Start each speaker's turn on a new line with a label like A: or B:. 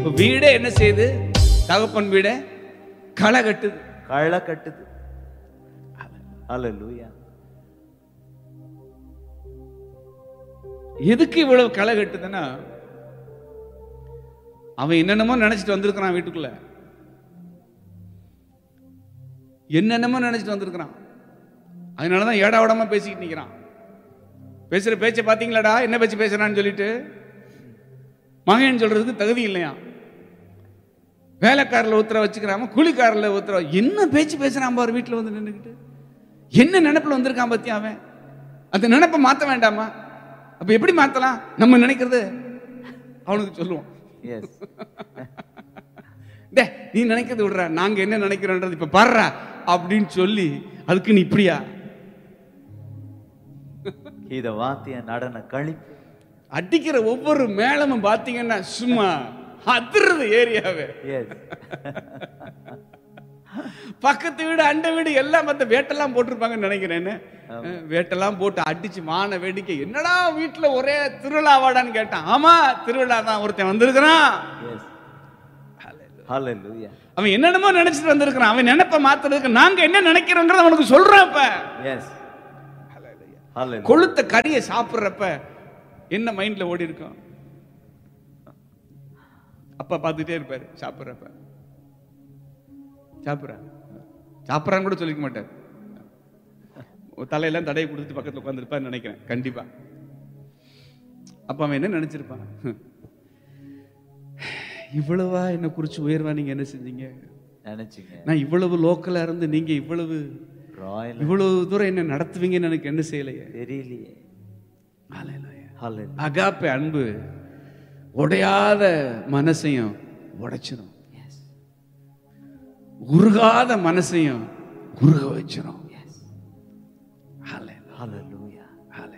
A: இப்ப வீடே என்ன செய்யுது தகப்பன் வீடே களை கட்டுது
B: களை கட்டுது ஹalleluya
A: எதுக்கு இவ்வளவு களை கட்டுதுன்னா அவன் என்னென்னமோ நினைச்சிட்டு வந்திருக்கிறான் வீட்டுக்குள்ள என்னென்னமோ நினைச்சிட்டு வந்திருக்கிறான் அதனாலதான் ஏடா உடமா பேசிக்கிட்டு நிக்கிறான் பேசுற பேச்சை பாத்தீங்களாடா என்ன பேச்சு பேசுறான்னு சொல்லிட்டு மகன் சொல்றதுக்கு தகுதி இல்லையா வேலைக்காரில் உத்தரவு வச்சுக்கிறாம கூலிக்காரில் உத்தரவு என்ன பேச்சு பேசுறான் பாரு வீட்டில் வந்து நின்றுக்கிட்டு என்ன நினைப்புல வந்திருக்கான் பத்தி அவன் அந்த நினைப்பை மாத்த வேண்டாமா அப்ப எப்படி மாத்தலாம் நம்ம நினைக்கிறது அவனுக்கு சொல்லுவோம்
B: எஸ்
A: டே நீ நினைக்கிறது விடுறா நாங்க என்ன நினைக்கிறோன்றது இப்ப பாடுறா அப்படின்னு சொல்லி அதுக்கு நீ இப்படியா
B: இத வாத்திய நடன கழிப்பு
A: அடிக்கிற ஒவ்வொரு மேளமும் பாத்தீங்கன்னா சும்மா அதிர்றது ஏரியாவே
B: எஸ்
A: பக்கத்து வீடு அண்டை வீடு எல்லாம் பார்த்து வேட்டெல்லாம் போட்டிருப்பாங்கன்னு நினைக்கிறேன்னு வேட்டெல்லாம் போட்டு அடிச்சு மான வேடிக்கை என்னடா வீட்டுல ஒரே திருவிழாவாடான்னு கேட்டான் ஆமா திருவிழா தான் ஒருத்தன் வந்திருக்கிறான்
B: எஸ் ஹalleluya
A: அவன் என்னென்னமோ நினைச்சிட்டு வந்திருக்கிறான் அவன் நினைப்ப மாத்துறதுக்கு நாங்க என்ன நினைக்கிறோங்கிறத அவனுக்கு சொல்றோம் இப்ப
B: எஸ் ஹalleluya
A: கொளுத்த கறியை சாப்பிடுறப்ப என்ன மைண்ட்ல ஓடி இருக்கும் அப்பா பார்த்துட்டே இருப்பாரு சாப்பிடுறப்ப சாப்பிட்றா சாப்பிட்றான்னு கூட சொல்லிக்க மாட்டார் தலையெல்லாம் தடையை கொடுத்துட்டு பக்கத்துல உட்காந்துருப்பான்னு நினைக்கிறேன் கண்டிப்பா அப்ப அவன் என்ன நினைச்சிருப்பான் இவ்வளவா என்ன குறிச்சு உயர்வா நீங்க என்ன செஞ்சீங்க
B: நினைச்சீங்க
A: நான் இவ்வளவு லோக்கலா இருந்து நீங்க இவ்வளவு
B: ராயல்
A: இவ்வளவு தூரம் என்ன நடத்துவீங்கன்னு எனக்கு என்ன செய்யலையே
B: தெரியலையே ஹalleluya
A: அகாப்பே அன்பு உடையாத மனசையும் உடைச்சிடும் உருகாத மனசையும் உருக வச்சிடும்
B: ஹalleluya